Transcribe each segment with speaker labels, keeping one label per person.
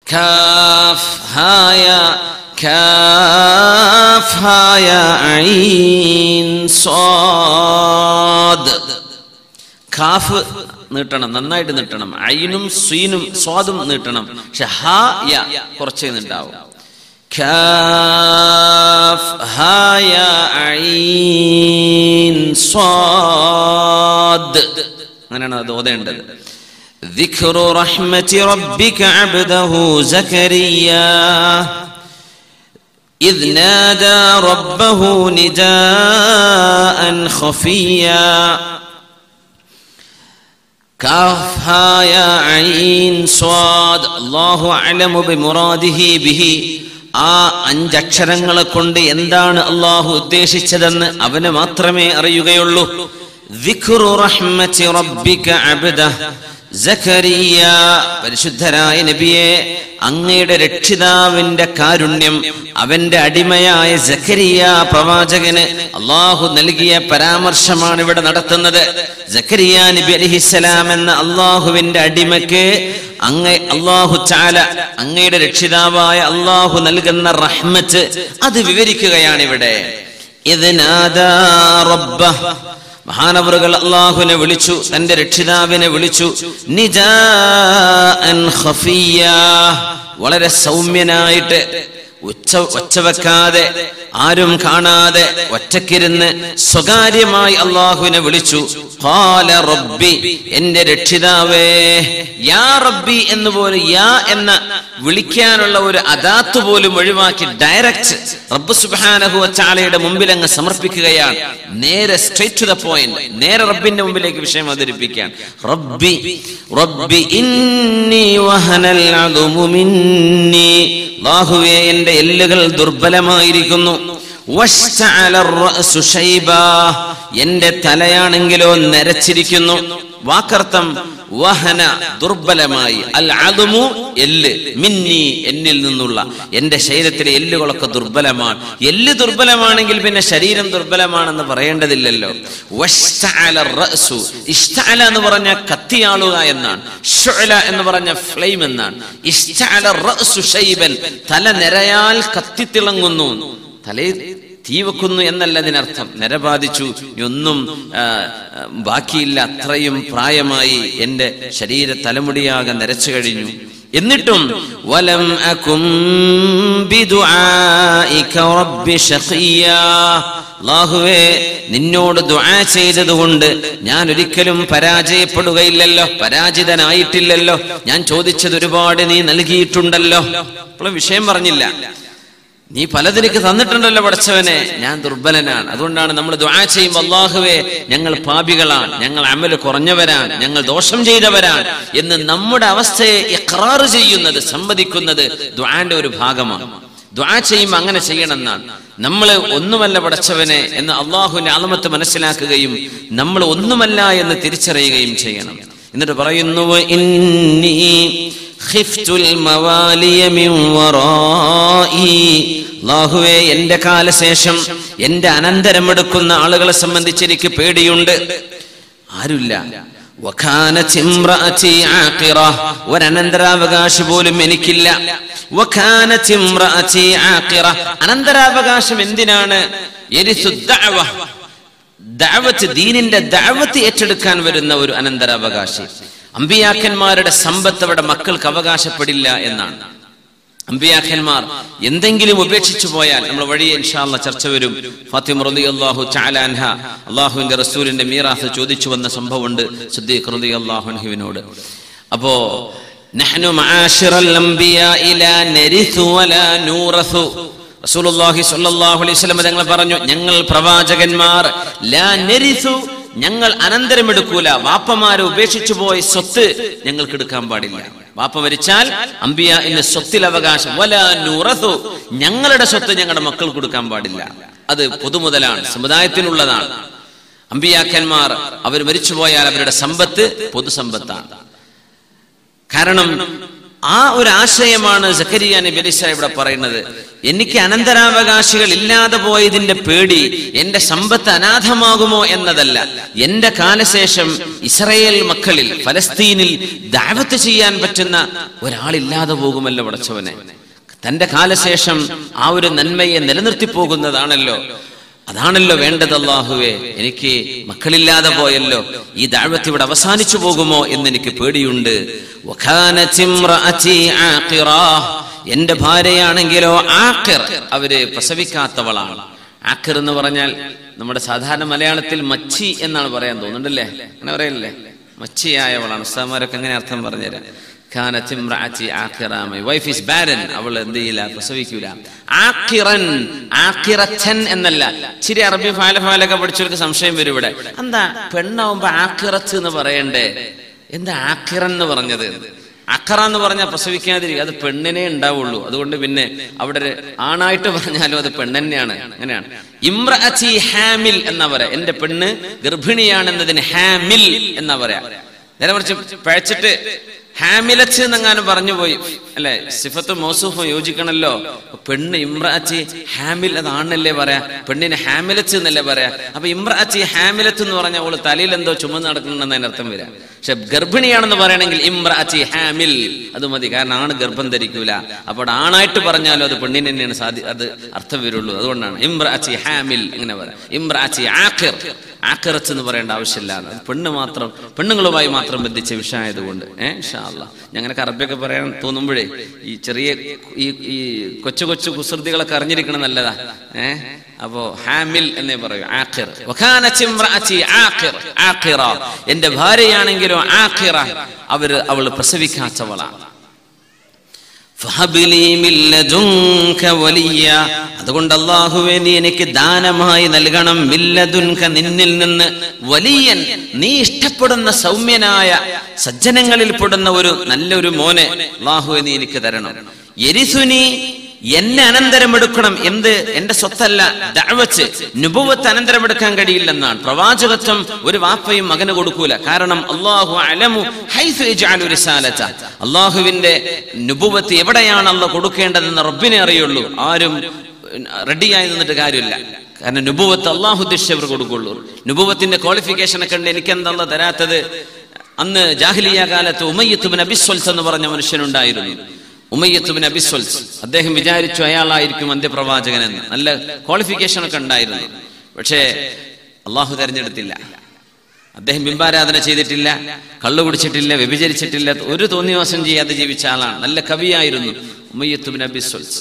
Speaker 1: كاف ها يا كاف ها يا عين صاد calf നീട്ടണം നന്നായിട്ട് നീട്ടണം ഐനും സ്വീനും സ്വാദും നീട്ടണം പക്ഷെ ഹ യ കുറച്ചേ നീട്ടാവും കാഫ് ഹ യ ഐൻ സ്വാദ് അങ്ങനെയാണ് അത് ഓതേണ്ടത് ذكر رحمة ربك عبده زكريا إذ نادى ربه نداء خفيا كاف ها يا عين صاد الله أعلم بمراده به ആ അഞ്ചക്ഷരങ്ങളെ കൊണ്ട് എന്താണ് അള്ളാഹു ഉദ്ദേശിച്ചതെന്ന് അവന് മാത്രമേ അറിയുകയുള്ളൂ ذكر رحمة ربك عبده സഖറിയ പരിശുദ്ധരായ നബിയെ അങ്ങയുടെ രക്ഷിതാവിന്റെ കാരുണ്യം അവന്റെ അടിമയായ സഖരിയ പ്രവാചകന് അള്ളാഹു നൽകിയ പരാമർശമാണ് ഇവിടെ നടത്തുന്നത് സഖരിയ നബി അലിഹിസലാം എന്ന അള്ളാഹുവിന്റെ അടിമയ്ക്ക് അങ്ങ അള്ളാഹു ചാല അങ്ങയുടെ രക്ഷിതാവായ അള്ളാഹു നൽകുന്ന റഹ്മത്ത് അത് വിവരിക്കുകയാണ് ഇവിടെ ഇതിനാദാ റബ്ബ മഹാനവറുകൾ അള്ളാഹുവിനെ വിളിച്ചു തന്റെ രക്ഷിതാവിനെ വിളിച്ചു നിജാഅൻ ഖഫിയ വളരെ സൗമ്യനായിട്ട് ഉച്ച ഒച്ച വെക്കാതെ ആരും കാണാതെ ഒറ്റക്കിരുന്ന് സ്വകാര്യമായി അള്ളാഹുവിനെ വിളിച്ചു ഖാല റബ്ബി എന്റെ രക്ഷിതാവേ യാ റബ്ബി എന്ന് പോലും യാ എന്ന വിളിക്കാനുള്ള ഒരു അദാത്ത് പോലും ഒഴിവാക്കി ഡയറക്റ്റ് റബ്ബ് സുബ്ഹാനഹു വതആലയുടെ മുമ്പിൽ അങ്ങ് സമർപ്പിക്കുകയാണ് നേരെ സ്ട്രേറ്റ് ടു ദ പോയിന്റ് നേരെ റബ്ബിന്റെ മുമ്പിലേക്ക് വിഷയം അവതരിപ്പിക്കാൻ റബ്ബി റബ്ബി ഇന്നി വഹനൽ അദുമു മിന്നി അല്ലാഹുവേ എന്റെ എല്ലുകൾ ദുർബലമായിരിക്കുന്നു വഷ്തഅല الرأس ശൈബാ എന്റെ തലയാണെങ്കിലോ നരച്ചിരിക്കുന്നു വാക്കർത്ഥം വഹന ദുർബലമായി അൽ അദുമു എല്ല് മിന്നി എന്നിൽ നിന്നുള്ള എന്റെ ശരീരത്തിലെ എല്ലുകളൊക്കെ ദുർബലമാണ് എല്ല് ദുർബലമാണെങ്കിൽ പിന്നെ ശരീരം ദുർബലമാണെന്ന് പറയേണ്ടതില്ലല്ലോ വഷ്തഅല الرأس ഇഷ്തഅല എന്ന് പറഞ്ഞ കത്തിയാളുക എന്നാണ് ശുഅല എന്ന് പറഞ്ഞ ഫ്ലെയിം എന്നാണ് ഇഷ്തഅല الرأس ശൈബൻ തല നിരയാൽ കത്തിത്തിളങ്ങുന്നു തലയിൽ തീ വെക്കുന്നു എന്നല്ല ഇതിനർത്ഥം നരബാധിച്ചു ഒന്നും ആ, ആ, ബാക്കിയില്ല അത്രയും പ്രായമായി എന്റെ ശരീര തലമുടിയാകെ നരച്ചു കഴിഞ്ഞു എന്നിട്ടും വലം അകും ബിദുആഇക റബ്ബി ശഖിയാ അല്ലാഹുവേ നിന്നോട് ദുആ ചെയ്തതുകൊണ്ട് ഞാൻ ഒരിക്കലും പരാജയപ്പെടുകയില്ലല്ലോ പരാജിതനായിട്ടില്ലല്ലോ ഞാൻ ചോദിച്ചത് ഒരുപാട് നീ നൽകിയിട്ടുണ്ടല്ലോ അപ്പോൾ വിഷയം പറഞ്ഞില്ല നീ പലതിലേക്ക് തന്നിട്ടുണ്ടല്ലോ പഠിച്ചവനെ ഞാൻ ദുർബലനാണ് അതുകൊണ്ടാണ് നമ്മൾ ദുആ ചെയ്യുമ്പോൾ അള്ളാഹുവേ ഞങ്ങൾ പാപികളാണ് ഞങ്ങൾ അമല് കുറഞ്ഞവരാണ് ഞങ്ങൾ ദോഷം ചെയ്തവരാണ് എന്ന് നമ്മുടെ അവസ്ഥയെ ഇഖ്റാർ ചെയ്യുന്നത് സമ്മതിക്കുന്നത് ദുആന്റെ ഒരു ഭാഗമാണ് ദുആ ചെയ്യുമ്പോൾ അങ്ങനെ ചെയ്യണമെന്നാണ് നമ്മൾ ഒന്നുമല്ല പടച്ചവനെ എന്ന് അള്ളാഹുവിന്റെ ആലമത്ത് മനസ്സിലാക്കുകയും നമ്മൾ ഒന്നുമല്ല എന്ന് തിരിച്ചറിയുകയും ചെയ്യണം എന്നിട്ട് പറയുന്നു ഇന്നി ഖിഫ്തുൽ മവാലിയ മിൻ വറായി അല്ലാഹുവേ എന്റെ കാലശേഷം എന്റെ അനന്തരമെടുക്കുന്ന ആളുകളെ സംബന്ധിച്ച് എനിക്ക് പേടിയുണ്ട് ആരുമില്ല وكانت امرأتي عاقرة ഒരനന്തരാവകാശി പോലും എനിക്കില്ല وكانت امرأتي عاقرة അനന്തരാവകാശം എന്തിനാണ് യരിസു ദഅവ ദഅവത്ത് ദീനിന്റെ ദഅവത്ത് ഏറ്റെടുക്കാൻ വരുന്ന ഒരു അനന്തരാവകാശി അമ്പിയാക്കന്മാരുടെ സമ്പത്ത് അവിടെ മക്കൾക്ക് അവകാശപ്പെടില്ല എന്നാണ് അമ്പിയാക്കന്മാർ എന്തെങ്കിലും ഉപേക്ഷിച്ചു പോയാൽ നമ്മൾ വഴി ഇൻഷാല്ല ചർച്ച വരും ഫാത്തിമ റളിയല്ലാഹു തആല അൻഹ അള്ളാഹുവിന്റെ റസൂലിന്റെ മീറാത്ത് ചോദിച്ചു വന്ന സംഭവമുണ്ട് സിദ്ദീഖ് റളിയല്ലാഹു അൻഹുവിനോട് അപ്പോ നഹ്നു മആശിറൽ അംബിയാഇ ലാ നരിഥു വലാ നൂറഥു റസൂലുള്ളാഹി സ്വല്ലല്ലാഹു അലൈഹി വസല്ലം തങ്ങൾ പറഞ്ഞു ഞങ്ങൾ പ്രവാചകന്മാർ ലാ നരിഥു ഞങ്ങൾ അനന്തരമെടുക്കൂല വാപ്പമാരെ ഉപേക്ഷിച്ചു പോയ സ്വത്ത് ഞങ്ങൾക്ക് എടുക്കാൻ പാടില്ല വാപ്പ മരിച്ചാൽ അമ്പിയ ഇന്ന് സ്വത്തിൽ അവകാശം വല നൂറതു ഞങ്ങളുടെ സ്വത്ത് ഞങ്ങളുടെ മക്കൾ കൊടുക്കാൻ പാടില്ല അത് പൊതുമുതലാണ് സമുദായത്തിനുള്ളതാണ് അമ്പിയാക്കന്മാർ അവർ മരിച്ചുപോയാൽ അവരുടെ സമ്പത്ത് പൊതുസമ്പത്താണ് കാരണം ആ ഒരു ആശയമാണ് സക്കരിയ നബി അലിസ്സ ഇവിടെ പറയുന്നത് എനിക്ക് അനന്തരാവകാശികൾ ഇല്ലാതെ പോയതിന്റെ പേടി എന്റെ സമ്പത്ത് അനാഥമാകുമോ എന്നതല്ല എന്റെ കാലശേഷം ഇസ്രയേൽ മക്കളിൽ ഫലസ്തീനിൽ ദാവത്ത് ചെയ്യാൻ പറ്റുന്ന ഒരാളില്ലാതെ പോകുമല്ലോ പടച്ചവനെ തന്റെ കാലശേഷം ആ ഒരു നന്മയെ നിലനിർത്തി പോകുന്നതാണല്ലോ അതാണല്ലോ വേണ്ടത് അള്ളാഹുവേ എനിക്ക് മക്കളില്ലാതെ പോയല്ലോ ഈ ദാഴ്വത്ത് ഇവിടെ അവസാനിച്ചു പോകുമോ എന്ന് എനിക്ക് പേടിയുണ്ട് വഖാനത്ത് ഇമ്രഅതി ആഖിറ. എന്റെ ഭാര്യയാണെങ്കിലോ ആഖിർ അവര് പ്രസവിക്കാത്തവളാണ് ആഖിർ എന്ന് പറഞ്ഞാൽ നമ്മുടെ സാധാരണ മലയാളത്തിൽ മച്ചി എന്നാണ് പറയാൻ തോന്നുന്നുണ്ടല്ലേ അങ്ങനെ പറയല്ലേ മച്ചിയായവളാണ് ഉസ്താമാരൊക്കെ അങ്ങനെ അർത്ഥം പറഞ്ഞുതരാം കാനത്ത് ഇമ്രഅത്തി ആഖിറാമ വൈഫ് ഈസ് ബാരൻ അവൾ എന്ത് ചെയ്യില്ല പ്രസവിക്കൂല ആഖിറൻ ആഖിറച്ചൻ എന്നല്ല ചിരി അറബി ഫാല ഫാലൊക്കെ പഠിച്ചവർക്ക് സംശയം വരും ഇവിടെ എന്താ പെണ്ണാവുമ്പോ ആഖിറത്ത് എന്ന് പറയണ്ടേ എന്താ ആഖിറൻ എന്ന് പറഞ്ഞത് അഖറ എന്ന് പറഞ്ഞാൽ പ്രസവിക്കാതിരിക്കുക അത് പെണ്ണിനെ ഉണ്ടാവുള്ളൂ അതുകൊണ്ട് പിന്നെ അവിടെ ഒരു ആണായിട്ട് പറഞ്ഞാലും അത് പെണ്ണെന്നെയാണ് അങ്ങനെയാണ് ഇമ്രഅത്തി ഹാമിൽ എന്നാ പറയാ എന്റെ പെണ്ണ് ഗർഭിണിയാണെന്നതിന് ഹാമിൽ എന്നാ പറയാ നേരെ മറിച്ച് പഴച്ചിട്ട് ഹാമിലച്ച് എന്നെങ്ങാനും പറഞ്ഞു പോയി അല്ലെ സിഫത്തും മൗസൂഫും യോജിക്കണല്ലോ പെണ്ണ് ഇമ്രാച്ചി ഹാമിൽ അതാണല്ലേ പറയാ പെണ്ണിന് ഹാമിലച്ച് എന്നല്ലേ പറയാ അപ്പൊ ഇമ്രാച്ചി ഹാമിലത്ത് എന്ന് പറഞ്ഞാൽ അവള് തലയിൽ എന്തോ ചുമന്ന് നടക്കുന്നുണ്ടെന്ന് അതിന്റെ അർത്ഥം വരാം പക്ഷെ ഗർഭിണിയാണെന്ന് പറയണമെങ്കിൽ ഇമ്രാച്ചി ഹാമിൽ അത് മതി കാരണം ആണ് ഗർഭം ധരിക്കൂല അപ്പോൾ ആണായിട്ട് പറഞ്ഞാലും അത് പെണ്ണിന് തന്നെയാണ് സാധി അത് അർത്ഥം വരുള്ളൂ അതുകൊണ്ടാണ് ഇമ്രാച്ചി ഹാമിൽ അങ്ങനെ പറയാം ഇമ്രാച്ചി ആഖിർ ആഖിറത്ത് എന്ന് പറയേണ്ട ആവശ്യമില്ല അത് പെണ്ണ് മാത്രം പെണ്ണുങ്ങളുമായി മാത്രം ബന്ധിച്ച വിഷയമായതുകൊണ്ട് ഏഹ് ഷാല്ല ഞങ്ങനെ അറബിയൊക്കെ പറയാൻ തോന്നുമ്പോഴേ ഈ ചെറിയ ഈ ഈ കൊച്ചു കൊച്ചു കുസൃതികളൊക്കെ അറിഞ്ഞിരിക്കണം നല്ലതാ ഏഹ് അപ്പോ ഹാമിൽ എന്നേ പറയൂ ആഖിർ വഖാനത്ത് ഇമ്രഅതി ആഖിർ ആഖിറ എന്റെ ഭാര്യയാണെങ്കിലോ ആഖിറ അവര് അവൾ പ്രസവിക്കാത്തവളാണ് ഫഹബിലി മിൻ ലദുൻക വലിയ അതുകൊണ്ട് അള്ളാഹുവെ നീ എനിക്ക് ദാനമായി നൽകണം മില്ലതുൻക നിന്നിൽ നിന്ന് വലിയൻ നീ ഇഷ്ടപ്പെടുന്ന സൗമ്യനായ സജ്ജനങ്ങളിൽ പെടുന്ന ഒരു നല്ലൊരു മോനെ അള്ളാഹുവെ നീ എനിക്ക് തരണം എരിസുനി എന്നെ അനന്തരം എടുക്കണം എന്ത് എന്റെ സ്വത്തല്ല ദഅവത്ത് നുബുവത്ത് അനന്തരം എടുക്കാൻ കഴിയില്ലെന്നാണ് പ്രവാചകത്വം ഒരു വാപ്പയും മകന് കൊടുക്കൂല കാരണം അള്ളാഹു അലമു ഹൈസു യജ്അലു റിസാലത അള്ളാഹുവിന്റെ നുബുവത്ത് എവിടെയാണ് അള്ള കൊടുക്കേണ്ടതെന്ന് റബ്ബിനെ അറിയുള്ളൂ ആരും റെഡിയായി നിന്നിട്ട് കാര്യമില്ല കാരണം നുബുവത്ത് അള്ളാഹു ഉദ്ദേശിച്ചവർ കൊടുക്കുള്ളൂ നുബുവത്തിന്റെ ക്വാളിഫിക്കേഷൻ ഒക്കെ ഉണ്ട് എനിക്ക് എന്താ തരാത്തത് അന്ന് ജാഹിലിയ കാലത്ത് ഉമയ്യത്തുബിൻ അബിസ്വൽസ് എന്ന് പറഞ്ഞ മനുഷ്യനുണ്ടായിരുന്നു ഉമയ്യത്തുബിൻ അബിസ്വൽസ് അദ്ദേഹം വിചാരിച്ചു അയാളായിരിക്കും അന്ത്യപ്രവാചകൻ എന്ന് നല്ല ക്വാളിഫിക്കേഷൻ ഒക്കെ ഉണ്ടായിരുന്നു പക്ഷേ അള്ളാഹു തെരഞ്ഞെടുത്തില്ല അദ്ദേഹം ബിംബാരാധന ചെയ്തിട്ടില്ല കള്ളു കുടിച്ചിട്ടില്ല വ്യഭിചരിച്ചിട്ടില്ല ഒരു തോന്നിവാസം ചെയ്യാതെ ജീവിച്ച ആളാണ് നല്ല കവിയായിരുന്നു ഉമയ്യത്തുബിൻ അബിസ്വൽസ്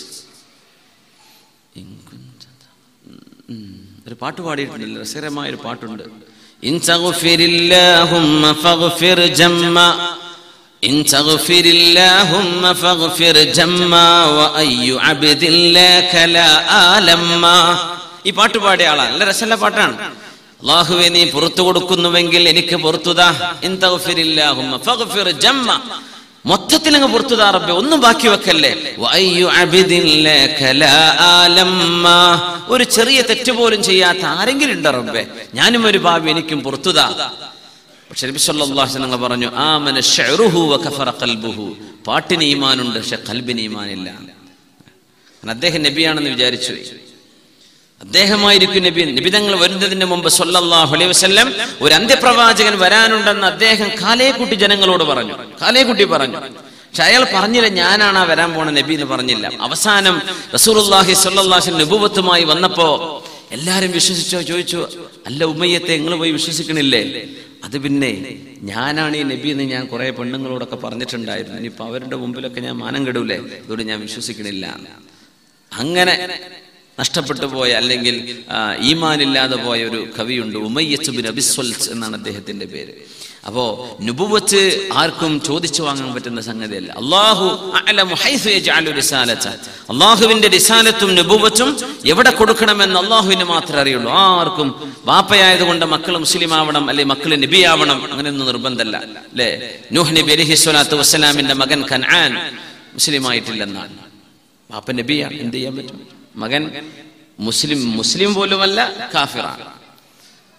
Speaker 1: ഒരു പാട്ട് പാടിയിട്ടുണ്ട് രസകരമായ ഒരു പാട്ടുണ്ട് ഇൻ തഗ്ഫിരില്ലാഹുമ്മ ഫഗ്ഫിർ ജമ്മ ഇൻ തഗ്ഫിരില്ലാഹുമ്മ ഫഗ്ഫിർ ജമ്മ വഅയ്യു അബ്ദിൻ ലക ലാ ആലമ്മ ഈ പാട്ട് പാടിയ ആളാണ് നല്ല രസമുള്ള പാട്ടാണ് അള്ളാഹുവെ നീ പുറത്തു കൊടുക്കുന്നുവെങ്കിൽ എനിക്ക് പുറത്തുതാ ഇൻ തഗ്ഫിരില്ലാഹുമ്മ ഫഗ്ഫിർ ജമ്മ മൊത്തത്തിൽ അങ്ങ് പുറത്തുതാ റബ്ബെ ഒന്നും ബാക്കി വെക്കല്ലേ വഅയ്യു അബ്ദിൻ ലക ലാ ആലമ്മ ഒരു ചെറിയ തെറ്റ് പോലും ചെയ്യാത്ത ആരെങ്കിലും ഉണ്ടോ റബ്ബെ ഞാനും ഒരു ഭാവി എനിക്കും പുറത്തുതാ പക്ഷെ നബി സല്ലല്ലാഹു അലൈഹി വസല്ലം പറഞ്ഞു ആമന ശഅറുഹു വകഫറ ഖൽബുഹു പാട്ടിന് ഈമാനുണ്ട് പക്ഷെ ഖൽബിന് ഈമാനില്ല കാരണം അദ്ദേഹം നബിയാണെന്ന് വിചാരിച്ചു അദ്ദേഹമായിരിക്കും നബി നബി തങ്ങൾ വരുന്നതിന് മുമ്പ് സല്ലല്ലാഹു അലൈഹി വസല്ലം ഒരു അന്ത്യപ്രവാചകൻ വരാനുണ്ടെന്ന് അദ്ദേഹം കാലേക്കുട്ടി ജനങ്ങളോട് പറഞ്ഞു കാലേക്കുട്ടി പറഞ്ഞു പക്ഷെ അയാൾ പറഞ്ഞില്ല ഞാനാണ് ആ വരാൻ പോണ നബി എന്ന് പറഞ്ഞില്ല അവസാനം റസൂലുള്ളാഹി സ്വല്ലല്ലാഹു അലൈഹി നിബുവത്തുമായി വന്നപ്പോ എല്ലാരും വിശ്വസിച്ചോ ചോദിച്ചു അല്ല ഉമ്മയ്യത്തെ നിങ്ങൾ പോയി വിശ്വസിക്കണില്ലേ അത് പിന്നെ ഞാനാണ് ഈ നബി എന്ന് ഞാൻ കുറെ പെണ്ണുങ്ങളോടൊക്കെ പറഞ്ഞിട്ടുണ്ടായിരുന്നു ഇനിയിപ്പോ അവരുടെ മുമ്പിലൊക്കെ ഞാൻ മാനം കെടൂലേ അതുകൊണ്ട് ഞാൻ വിശ്വസിക്കണില്ല അങ്ങനെ നഷ്ടപ്പെട്ടു പോയ അല്ലെങ്കിൽ ആ, ഈമാനില്ലാതെ പോയ ഒരു കവിയുണ്ട് ഉമയ്യത്ത് ബിൻ അബിസ്വൽസ് എന്നാണ് അദ്ദേഹത്തിന്റെ പേര് അപ്പോ നുബുവത്ത് ആർക്കും ചോദിച്ചു വാങ്ങാൻ പറ്റുന്ന സംഗതിയല്ല അള്ളാഹു അഅലമു ഹൈസു യജ്അലു റിസാലത അള്ളാഹുവിന്റെ റിസാലത്തും നുബുവത്തും എവിടെ കൊടുക്കണമെന്ന് അള്ളാഹുവിന് മാത്രമേ അറിയുള്ളൂ ആർക്കും വാപ്പയായതുകൊണ്ട് മക്കൾ മുസ്ലിം ആവണം അല്ലെ മക്കൾ നബി ആവണം അങ്ങനെയൊന്നും നിർബന്ധമല്ല അല്ലെ നൂഹ് നബി അലൈഹി സ്വലാത്തു വസ്സലാമിന്റെ മകൻ കൻആൻ മുസ്ലിം ആയിട്ടില്ലെന്നാണ് വാപ്പ നബിയാണ് എന്ത് ചെയ്യാൻ പറ്റും മകൻ മുസ്ലിം മുസ്ലിം പോലുമല്ല കാഫിറാണ്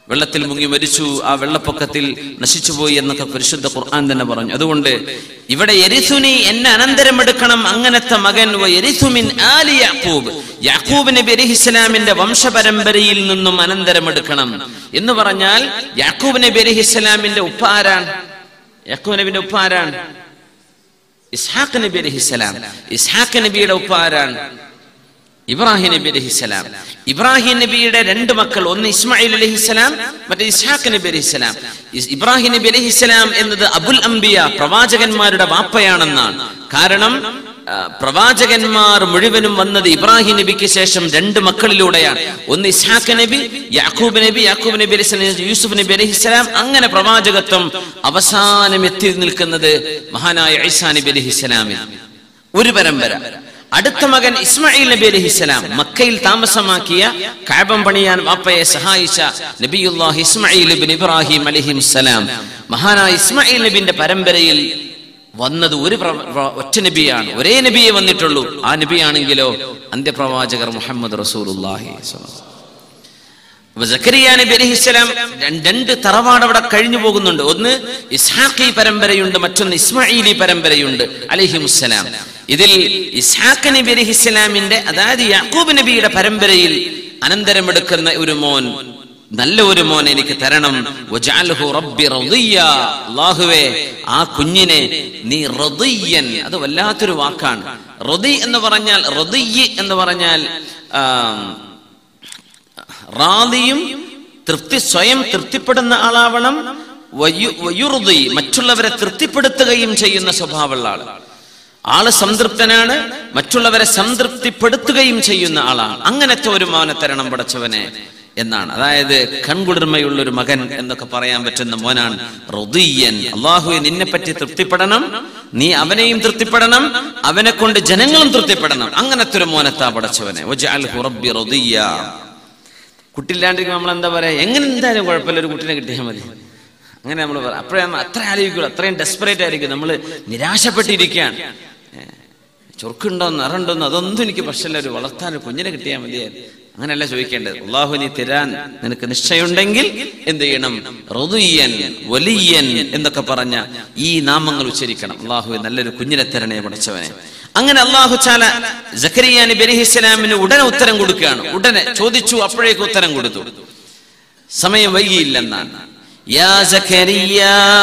Speaker 1: വെള്ളത്തിൽ മുങ്ങി മരിച്ചു ആ വെള്ളപ്പൊക്കത്തിൽ നശിച്ചുപോയി എന്നൊക്കെ പരിശുദ്ധ ഖുർആൻ തന്നെ പറഞ്ഞു അതുകൊണ്ട് ഇവിടെ എരിസുനി എന്നെ അനന്തരമെടുക്കണം അങ്ങനത്തെ മകൻ വ യരിസുമിൻ ആലി യാക്കൂബ് യാക്കൂബ് നബി അലഹിസ്സലാമിന്റെ വംശപരമ്പരയിൽ നിന്നും അനന്തരമെടുക്കണം എന്ന് പറഞ്ഞാൽ യാക്കൂബ് നബി അലഹിസ്സലാമിന്റെ ഉപ്പ ആരാണ് യാക്കൂബ് നബിന്റെ ഉപ്പ ആരാണ് ഇസ്ഹാഖ് നബി അലഹിസ്സലാം ഇസ്ഹാഖ് നബിയുടെ ഉപ്പ ആരാണ് ഇബ്രാഹിം നബി അലഹിസ്സലാം ഇബ്രാഹിം നബിയുടെ രണ്ട് മക്കൾ ഒന്ന് ഇസ്മായിൽ അലഹിസ്സലാം മറ്റേ ഇസ്ഹാഖ് നബി അലഹിസ്സലാം ഇസ് ഇബ്രാഹിം നബി അലഹിസ്സലാം എന്നത് അബുൽ അംബിയ പ്രവാചകന്മാരുടെ വാപ്പയാണെന്നാണ് കാരണം ആ, പ്രവാചകന്മാർ മുഴുവനും വന്നത് ഇബ്രാഹിം നബിക്ക് ശേഷം രണ്ട് മക്കളിലൂടെയാണ് ഒന്ന് ഇസ്ഹാഖ് നബി യാക്കൂബ് നബി യാക്കൂബ് നബി അലൈഹി യൂസുഫ് നബി അലഹിസ്സലാം അങ്ങനെ പ്രവാചകത്വം അവസാനം എത്തി നിൽക്കുന്നത് മഹാനായ ഐസാ നബി അലഹിസ്സലാമിൽ ഒരു പരമ്പര അടുത്ത മകൻ ഇസ്മായിൽ നബി അലഹിസ്സലാം മക്കയിൽ താമസമാക്കിയ കാബം പണിയാൻ വാപ്പയെ സഹായിച്ച നബിയുല്ലാഹ് ഇസ്മായിൽ ബിൻ ഇബ്രാഹിം അലഹിസ്സലാം മഹാനായ ഇസ്മായിൽ നബിന്റെ പരമ്പരയിൽ വന്നത് ഒരു പ്ര- പ്ര- ഒറ്റ നബിയാണ് ഒരേ നബിയെ വന്നിട്ടുള്ളൂ ആ നബിയാണെങ്കിലോ അന്ത്യപ്രവാചകർ മുഹമ്മദ് റസൂലുള്ളാഹി സ്വല്ലല്ലാഹു അപ്പൊ സക്കരിയ നബി അലൈഹിസ്സലാം രണ്ട് രണ്ട് തറവാട് അവിടെ കഴിഞ്ഞു പോകുന്നുണ്ട് ഒന്ന് ഇസ്ഹാഖി പരമ്പരയുണ്ട് മറ്റൊന്ന് ഇസ്മായിലി പരമ്പരയുണ്ട് അലഹിമുസ്സലാം ഇതിൽ ഇസ്ഹാഖ് നബി അലഹിസ്സലാമിന്റെ അതായത് യാക്കൂബ് നബിയുടെ പരമ്പരയിൽ അനന്തരമെടുക്കുന്ന ഒരു മോൻ നല്ല ഒരു മോൻ എനിക്ക് തരണം വജഅൽഹു റബ്ബി റദിയ്യ. അല്ലാഹുവേ ആ കുഞ്ഞിനെ നീ റദിയ്യൻ അത് വല്ലാത്തൊരു വാക്കാണ് റദി എന്ന് പറഞ്ഞാൽ റദിയ്യ് എന്ന് പറഞ്ഞാൽ ആ, റാദിയും തൃപ്തി സ്വയം തൃപ്തിപ്പെടുന്ന ആളാവണം വയു- വയുറുതി മറ്റുള്ളവരെ തൃപ്തിപ്പെടുത്തുകയും ചെയ്യുന്ന സ്വഭാവമുള്ള ആള് ആള് സംതൃപ്തനാണ് മറ്റുള്ളവരെ സംതൃപ്തിപ്പെടുത്തുകയും ചെയ്യുന്ന ആളാണ് അങ്ങനത്തെ ഒരു മോനെ തരണം പടച്ചവനെ എന്നാണ് അതായത് കൺകുളിർമയുള്ള ഒരു മകൻ എന്നൊക്കെ പറയാൻ പറ്റുന്ന മോനാണ് റുദിയൻ അള്ളാഹുവെ നിന്നെ പറ്റി തൃപ്തിപ്പെടണം നീ അവനെയും തൃപ്തിപ്പെടണം അവനെ കൊണ്ട് ജനങ്ങളും തൃപ്തിപ്പെടണം അങ്ങനത്തെ ഒരു മോനത്താ പടച്ചവനെ വജഅൽഹു റബ്ബി റദിയ്യ കുട്ടിയില്ലാണ്ടിരിക്കുമ്പോൾ നമ്മൾ എന്താ പറയാ എങ്ങനെ എന്തായാലും കുഴപ്പമില്ല ഒരു കുട്ടീനെ കിട്ടിയാൽ മതി അങ്ങനെ നമ്മൾ പറയാം അപ്പോഴേ നമ്മൾ അത്ര ആലോചിക്കുള്ളൂ അത്രയും ഡെസ്പറേറ്റ് ആയിരിക്കും നമ്മൾ നിരാശപ്പെട്ടിരിക്കുകയാണ് ഏ, ചൊറുക്കുണ്ടോ നിറണ്ടോന്ന് അതൊന്നും എനിക്ക് പ്രശ്നമില്ല ഒരു വളർത്താൻ ഒരു കുഞ്ഞിനെ കിട്ടിയാൽ മതിയായിരുന്നു അങ്ങനെയല്ല ചോദിക്കേണ്ടത് അള്ളാഹു നീ തരാൻ നിനക്ക് നിശ്ചയമുണ്ടെങ്കിൽ എന്ത് ചെയ്യണം റുദിയൻ വലിയൻ എന്നൊക്കെ പറഞ്ഞ ഈ നാമങ്ങൾ ഉച്ചരിക്കണം അള്ളാഹു നല്ലൊരു കുഞ്ഞിനെ തരണേ പഠിച്ചവനെ അങ്ങനെ അള്ളാഹു ചാല ജക്കരിയ നബി അലൈഹിസ്സലാമിന് ഉടനെ ഉത്തരം കൊടുക്കുകയാണ് ഉടനെ ചോദിച്ചു അപ്പോഴേക്ക് ഉത്തരം കൊടുത്തു സമയം വൈകിയില്ലെന്നാണ് യാ സക്കരിയ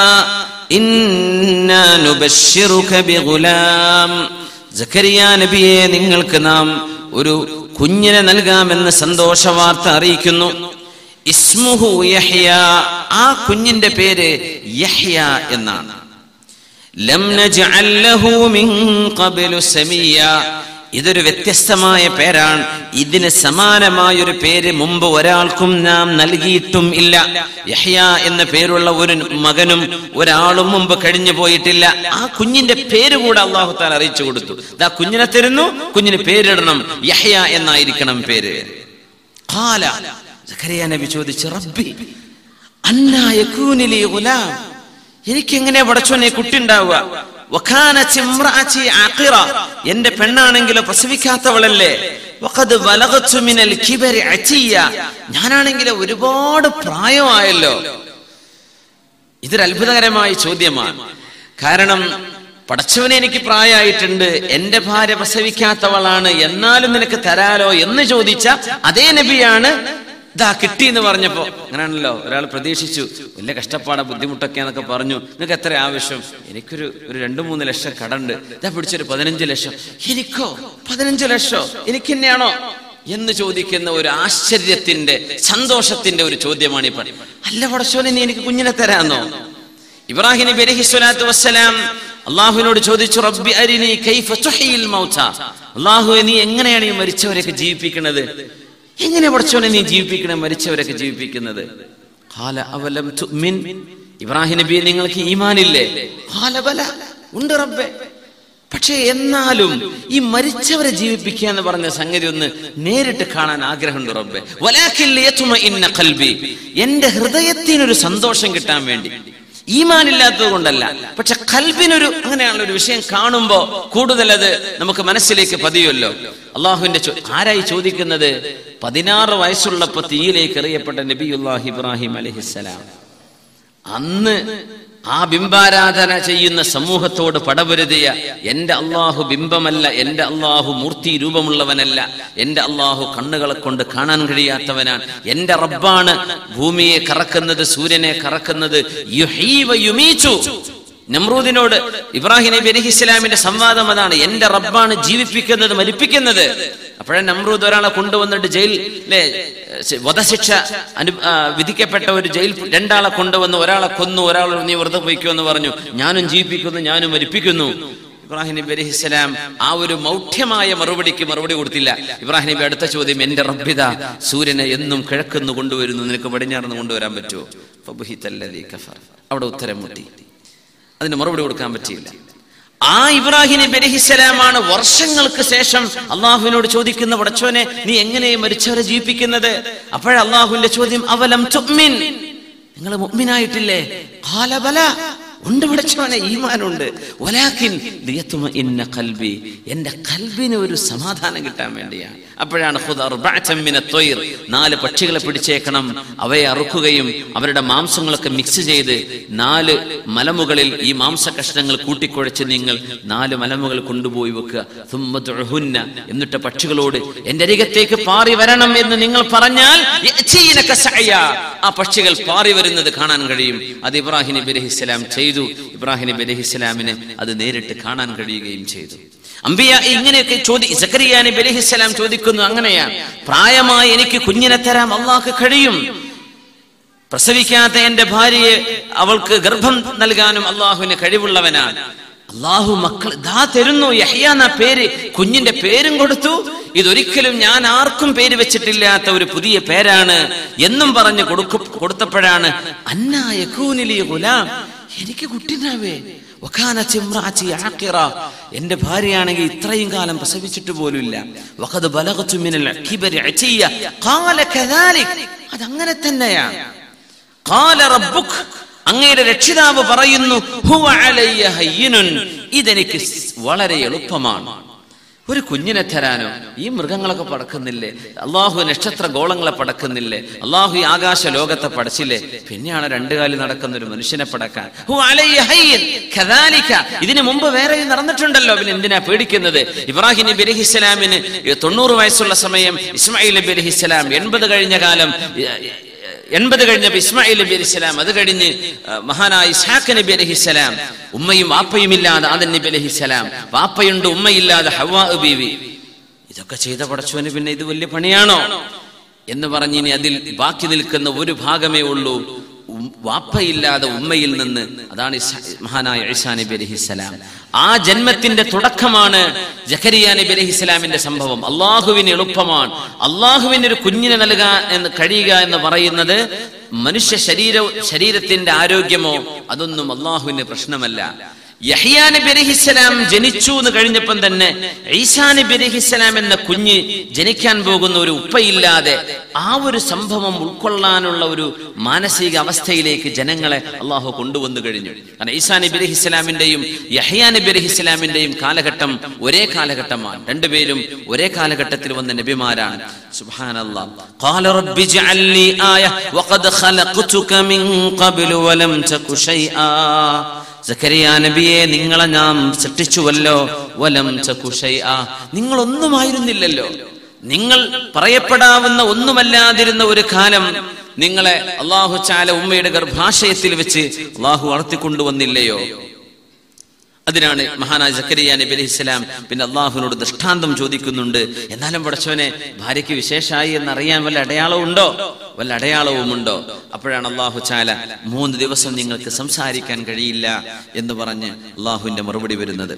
Speaker 1: ഇന്നാ നുബശ്ശിറുക ബിഗുലാം സക്കരിയ നബിയെ നിങ്ങൾക്ക് നാം ഒരു കുഞ്ഞിനെ നൽകാമെന്ന് സന്തോഷ വാർത്ത അറിയിക്കുന്നു ഇസ്മുഹു യഹ്യ ആ കുഞ്ഞിന്റെ പേര് യഹ്യ എന്നാണ് ലം നജ്അൽ ലഹു മിൻ ഖബ്ലു സമീയ ഇതൊരു വ്യത്യസ്തമായ പേരാണ് ഇതിന് സമാനമായ ഒരു പേര് മുമ്പ് ഒരാൾക്കും നാം നൽകിയിട്ടും ഇല്ല യഹ്യ എന്ന പേരുള്ള ഒരു മകനും ഒരാളും മുമ്പ് കഴിഞ്ഞു പോയിട്ടില്ല ആ കുഞ്ഞിന്റെ പേര് കൂടെ അള്ളാഹു താൻ അറിയിച്ചു കൊടുത്തു ദാ കുഞ്ഞിനെ തരുന്നു കുഞ്ഞിന് പേരിടണം യഹ്യ എന്നായിരിക്കണം പേര് ഖാല സഖറിയ നബി ചോദിച്ചു റബ്ബി അന്നാ യകൂനി ലീ ഗുലാം എനിക്ക് എങ്ങനെ പടച്ചോനെ കുട്ടി ഉണ്ടാവുക വഖാനത്ത് ഇമ്രഅതി ആഖിറ. എന്റെ പെണ്ണാണെങ്കിലോ പ്രസവിക്കാത്തവളല്ലേ വഖദ് ബലഗത്തു മിനൽ കിബരി അറ്റിയ ഞാനാണെങ്കിലോ ഒരുപാട് പ്രായമായല്ലോ ഇതൊരു അത്ഭുതകരമായ ചോദ്യമാണ് കാരണം പടച്ചവനെ എനിക്ക് പ്രായമായിട്ടുണ്ട് എന്റെ ഭാര്യ പ്രസവിക്കാത്തവളാണ് എന്നാലും നിനക്ക് തരാലോ എന്ന് ചോദിച്ച അതേ നബിയാണ് ഇതാ കിട്ടി എന്ന് പറഞ്ഞപ്പോ അങ്ങനെയാണല്ലോ ഒരാൾ പ്രതീക്ഷിച്ചു വലിയ കഷ്ടപ്പാടാ ബുദ്ധിമുട്ടൊക്കെ എന്നൊക്കെ പറഞ്ഞു നിങ്ങൾക്ക് എത്ര ആവശ്യം എനിക്കൊരു ഒരു രണ്ടു മൂന്ന് ലക്ഷം കടണ്ട് ഇതാ പിടിച്ചൊരു പതിനഞ്ച് ലക്ഷം എനിക്കോ പതിനഞ്ച് ലക്ഷോ എനിക്ക് തന്നെയാണോ എന്ന് ചോദിക്കുന്ന ഒരു ആശ്ചര്യത്തിന്റെ സന്തോഷത്തിന്റെ ഒരു ചോദ്യമാണ് ഇപ്പൊ അല്ല പടച്ചോനെ നീ എനിക്ക് കുഞ്ഞിനെ തരാന്നോ ഇബ്രാഹിം നബി അലൈഹി സ്വലാത്തു വസ്സലാം അള്ളാഹുവിനോട് ചോദിച്ചു റബ്ബി അരിനി കൈഫ തുഹ്യിൽ മൗത അള്ളാഹു നീ എങ്ങനെയാണ് ഈ മരിച്ചവരൊക്കെ ജീവിപ്പിക്കുന്നത് എങ്ങനെ പഠിച്ചോനെ നീ ജീവിപ്പിക്കണേ മരിച്ചവരൊക്കെ ജീവിപ്പിക്കുന്നത് ഖാല അവലം തുഅ്മിൻ ഇബ്രാഹിം നബി നിങ്ങൾക്ക് ഈമാനില്ലേ ഖാല ബല ഉണ്ട് റബ്ബേ പക്ഷേ എന്നാലും ഈ മരിച്ചവരെ ജീവിപ്പിക്കുക എന്ന് പറഞ്ഞ സംഗതി ഒന്ന് നേരിട്ട് കാണാൻ ആഗ്രഹമുണ്ട് റബ്ബെ വലാക്കിൻ ലിയത്മഇന്ന ഖൽബി എന്റെ ഹൃദയത്തിനൊരു സന്തോഷം കിട്ടാൻ വേണ്ടി ഈമാൻ ഇല്ലാത്തത് കൊണ്ടല്ല പക്ഷെ കൽബിനൊരു അങ്ങനെയുള്ള ഒരു വിഷയം കാണുമ്പോ കൂടുതൽ അത് നമുക്ക് മനസ്സിലേക്ക് പതിയുമല്ലോ അള്ളാഹുവിന്റെ ചോ- ആരായി ചോദിക്കുന്നത് പതിനാറ് വയസ്സുള്ളപ്പോ തീയിലേക്ക് എറിയപ്പെട്ട നബിയുല്ലാഹി ഇബ്രാഹിം അലഹിസ്സലാം അന്ന് ആ ബിംബാരാധന ചെയ്യുന്ന സമൂഹത്തോട് പടപൊരുതിയ എന്റെ അള്ളാഹു ബിംബമല്ല എന്റെ അള്ളാഹു മൂർത്തി രൂപമുള്ളവനല്ല എന്റെ അള്ളാഹു കണ്ണുകളെ കൊണ്ട് കാണാൻ കഴിയാത്തവനാണ് എന്റെ റബ്ബാണ് ഭൂമിയെ കറക്കുന്നത് സൂര്യനെ കറക്കുന്നത് യുഹീ വ യുമീച്ചു നമ്രൂദിനോട് ഇബ്രാഹിം നബി അലഹി ഇസ്ലാമിന്റെ സംവാദം അതാണ് എന്റെ റബ്ബാണ് ജീവിപ്പിക്കുന്നത് മരിപ്പിക്കുന്നത് അപ്പോഴേ നമ്രൂദ് ഒരാളെ കൊണ്ടുവന്നിട്ട് ജയിലിലെ വധശിക്ഷ അനു ആ, വിധിക്കപ്പെട്ട ഒരു ജയിൽ രണ്ടാളെ കൊണ്ടുവന്ന് ഒരാളെ കൊന്നു ഒരാൾ നീ വെറുതെ പോയിക്കോ എന്ന് പറഞ്ഞു ഞാനും ജീവിപ്പിക്കുന്നു ഞാനും മരിപ്പിക്കുന്നു ഇബ്രാഹിം നബി അലൈഹി സ്വലാം ആ ഒരു മൗഢ്യമായ മറുപടിക്ക് മറുപടി കൊടുത്തില്ല ഇബ്രാഹിം നബി അടുത്ത ചോദ്യം എന്റെ റബ്ബിത സൂര്യനെ എന്നും കിഴക്കുന്ന് കൊണ്ടുവരുന്നു നിനക്ക് പടിഞ്ഞാറുന്ന് കൊണ്ടുവരാൻ പറ്റുമോ ഫബുഹിതല്ലദീ കഫർ. അവിടെ ഉത്തരം മുട്ടി അതിന് മറുപടി കൊടുക്കാൻ പറ്റിയില്ല ആ ഇബ്രാഹിം നബി അലഹിസ്സലാമാണ് വർഷങ്ങൾക്ക് ശേഷം അള്ളാഹുവിനോട് ചോദിക്കുന്ന പടച്ചോനെ നീ എങ്ങനെ മരിച്ചവരെ ജീവിപ്പിക്കുന്നത് അപ്പോഴ അള്ളാഹുവിന്റെ ചോദ്യം അവലം തുമ്മിൻ നിങ്ങൾ മുഗ്മിനായിട്ടില്ലേ കാലബല ഉണ്ട് പടച്ചോനെ ഈമാനുണ്ട് ഒലാക്കിൻ ലിയത്തുമ ഇന്ന കൽബി എന്റെ കൽബിന് ഒരു സമാധാനം കിട്ടാൻ വേണ്ടിയാണ് അപ്പോഴാണ് ഖുദ് അർബഅതൻ മിന ത്വയ്ർ നാല് പക്ഷികളെ പിടിച്ചേക്കണം അവയെ അറുക്കുകയും അവരുടെ മാംസങ്ങളൊക്കെ മിക്സ് ചെയ്ത് നാല് മലമുകളിൽ ഈ മാംസ കഷ്ണങ്ങൾ കൂട്ടിക്കുഴച്ച് നിങ്ങൾ നാല് മലമുകൾ കൊണ്ടുപോയി വെക്കുക ثم ദുഅഹുന്ന. എന്നിട്ട് പക്ഷികളോട് എന്റെ അരികത്തേക്ക് പാറി വരണം എന്ന് നിങ്ങൾ പറഞ്ഞാൽ യഅ്തീനക സഅയ. ആ പക്ഷികൾ പാറി വരുന്നത് കാണാൻ കഴിയും അത് ഇബ്രാഹിം നബി അലൈഹിസ്സലാം ചെയ്തു ഇബ്രാഹിം നബി അലൈഹിസ്സലാമിന് അത് നേരിട്ട് കാണാൻ കഴിയുകയും ചെയ്തു അമ്പിയ ഇങ്ങനെയൊക്കെ ചോദി സക്കരിയ നബി അലൈഹിസ്സലാം ചോദിക്കുന്നു അങ്ങനെയാ പ്രായമായി എനിക്ക് കുഞ്ഞിനെ തരാം അള്ളാഹ്ക്ക് കഴിയും പ്രസവിക്കാത്ത എന്റെ ഭാര്യയെ അവൾക്ക് ഗർഭം നൽകാനും അള്ളാഹുവിന് കഴിവുള്ളവനാണ് അള്ളാഹു മക്കൾ ദാ തരുന്നു യഹ്യ എന്ന പേര് കുഞ്ഞിന്റെ പേരും കൊടുത്തു ഇതൊരിക്കലും ഞാൻ ആർക്കും പേര് വെച്ചിട്ടില്ലാത്ത ഒരു പുതിയ പേരാണ് എന്നും പറഞ്ഞ് കൊടുക്ക കൊടുത്തപ്പോഴാണ് അന്നായ കൂനിലി ഗുലാം എനിക്ക് കുട്ടിനാവേ വഖാനത്ത് ഇമ്രാഅത്തി ആഖിറ. എന്റെ ഭാര്യയാണെങ്കിൽ ഇത്രയും കാലം പ്രസവിച്ചിട്ട് പോലുമില്ല വഖദ് ബലഗതു മിനൽ കിബരി അചിയ ഖാല കദാലിക് അതങ്ങനെ തന്നെയാണ് ഖാല റബ്ബുക് അങ്ങയുടെ രക്ഷിതാവ് പറയുന്നു ഹുവ അലയ്യ ഹയ്യിനുൻ ഇതെനിക്ക് വളരെ എളുപ്പമാണ് ഒരു കുഞ്ഞിനെ തരാനോ ഈ മൃഗങ്ങളൊക്കെ പടക്കുന്നില്ലേ അള്ളാഹു നക്ഷത്ര ഗോളങ്ങളെ പടക്കുന്നില്ലേ അള്ളാഹു ഈ ആകാശ ലോകത്തെ പടച്ചില്ലേ പിന്നെയാണ് രണ്ടു കാലിൽ നടക്കുന്ന ഒരു മനുഷ്യനെ പടക്കാൻ ഹുവ അലയ്യ ഹയ്യിൻ. കദാലിക. ഇതിനു മുമ്പ് വേറെ നടന്നിട്ടുണ്ടല്ലോ പിന്നെ എന്തിനാ പേടിക്കുന്നത് ഇബ്രാഹിം നബി അലഹിസ്സലാമിന് തൊണ്ണൂറ് വയസ്സുള്ള സമയം ഇസ്മായിൽ നബി അലഹിസ്സലാം എൺപത് കഴിഞ്ഞ കാലം എൺപത് കഴിഞ്ഞപ്പോ ഇസ്മായിൽ നബി അലഹിസ്സലാം അത് കഴിഞ്ഞ് ആ, മഹാനായ ഇസ്ഹാഖ് നബി അലഹിസ്സലാം ഉമ്മയും വാപ്പയും ഇല്ലാതെ ആദൻ നബി അലഹിസ്സലാം വാപ്പയുണ്ട് ഉമ്മയില്ലാതെ ഹവാ ബീവി ഇതൊക്കെ ചെയ്ത പടച്ചവന് പിന്നെ ഇത് വലിയ പണിയാണോ എന്ന് പറഞ്ഞ് ഇനി അതിൽ ബാക്കി നിൽക്കുന്ന ഒരു ഭാഗമേ ഉള്ളൂ ഉം- വാപ്പയില്ലാതെ ഉമ്മയിൽ നിന്ന് അതാണ് ഇസ്ഹ- മഹാനായ ഈസാ നബി അലഹിസ്സലാം ആ ജന്മത്തിന്റെ തുടക്കമാണ് ജക്കരിയ നബി അലഹിസ്സലാമിന്റെ സംഭവം അള്ളാഹുവിന് എളുപ്പമാണ് അള്ളാഹുവിന് ഒരു കുഞ്ഞിനെ നൽകാൻ എന്ന് കഴിയുക എന്ന് പറയുന്നത് മനുഷ്യ ശരീര ശരീരത്തിന്റെ ആരോഗ്യമോ അതൊന്നും അള്ളാഹുവിന് പ്രശ്നമല്ല യഹിയാ നബി അലഹിസ്സലാം ജനിച്ചു എന്ന് കഴിഞ്ഞപ്പം തന്നെ ഈസാ നബി അലഹിസ്സലാം എന്ന കുഞ്ഞ് ജനിക്കാൻ പോകുന്ന ഒരു ഉപ്പയില്ലാതെ ആ ഒരു സംഭവം ഉൾക്കൊള്ളാനുള്ള ഒരു മാനസിക അവസ്ഥയിലേക്ക് ജനങ്ങളെ അള്ളാഹു കൊണ്ടുവന്നു കഴിഞ്ഞു കാരണം ഈസാ നബി അലഹിസ്സലാമിന്റെയും യഹിയാ നബി അലഹിസ്സലാമിന്റെയും കാലഘട്ടം ഒരേ കാലഘട്ടമാണ് രണ്ടുപേരും ഒരേ കാലഘട്ടത്തിൽ വന്ന നബിമാരാണ് സുബ്ഹാനല്ലാഹ് ഖാല റബ്ബി ജഅൽ ലി ആയ വഖദ് ഖലഖതുക മിൻ ഖബ്ലു വലം തകു ഷൈആ സക്കരിയ നബിയെ നിങ്ങളെ നാം സൃഷ്ടിച്ചുവല്ലോ വലം തകു ഷൈആ നിങ്ങളൊന്നുമായിരുന്നില്ലല്ലോ നിങ്ങൾ പറയപ്പെടാവുന്ന ഒന്നുമല്ലാതിരുന്ന ഒരു കാലം നിങ്ങളെ അള്ളാഹു ചാല ഉമ്മയുടെ ഗർഭാശയത്തിൽ വെച്ച് അള്ളാഹു വളർത്തിക്കൊണ്ടുവന്നില്ലയോ അതിനാണ് മഹാനായ സക്കരിയ നബി അലൈഹി ഇസ്ലാം പിന്നെ അള്ളാഹുവിനോട് ദൃഷ്ടാന്തം ചോദിക്കുന്നുണ്ട് എന്നാലും പടച്ചവനെ ഭാര്യയ്ക്ക് വിശേഷമായി എന്നറിയാൻ വല്ല അടയാളവും ഉണ്ടോ വല്ല അടയാളവും ഉണ്ടോ അപ്പോഴാണ് അള്ളാഹു ചാല മൂന്ന് ദിവസം നിങ്ങൾക്ക് സംസാരിക്കാൻ കഴിയില്ല എന്ന് പറഞ്ഞ് അള്ളാഹുവിന്റെ മറുപടി വരുന്നത്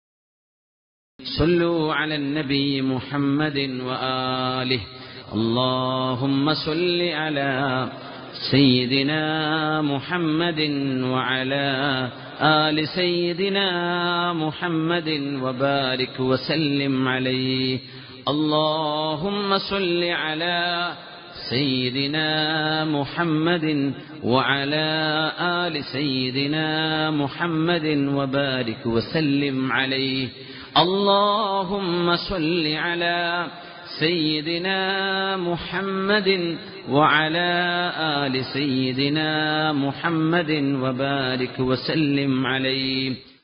Speaker 2: صلوا على النبي محمد وآله اللهم صل على سيدنا محمد وعلى آل سيدنا محمد وبارك وسلم عليه اللهم صل على سيدنا محمد وعلى آل سيدنا محمد وبارك وسلم عليه اللهم صل على سيدنا محمد وعلى آل سيدنا محمد وبارك وسلم عليه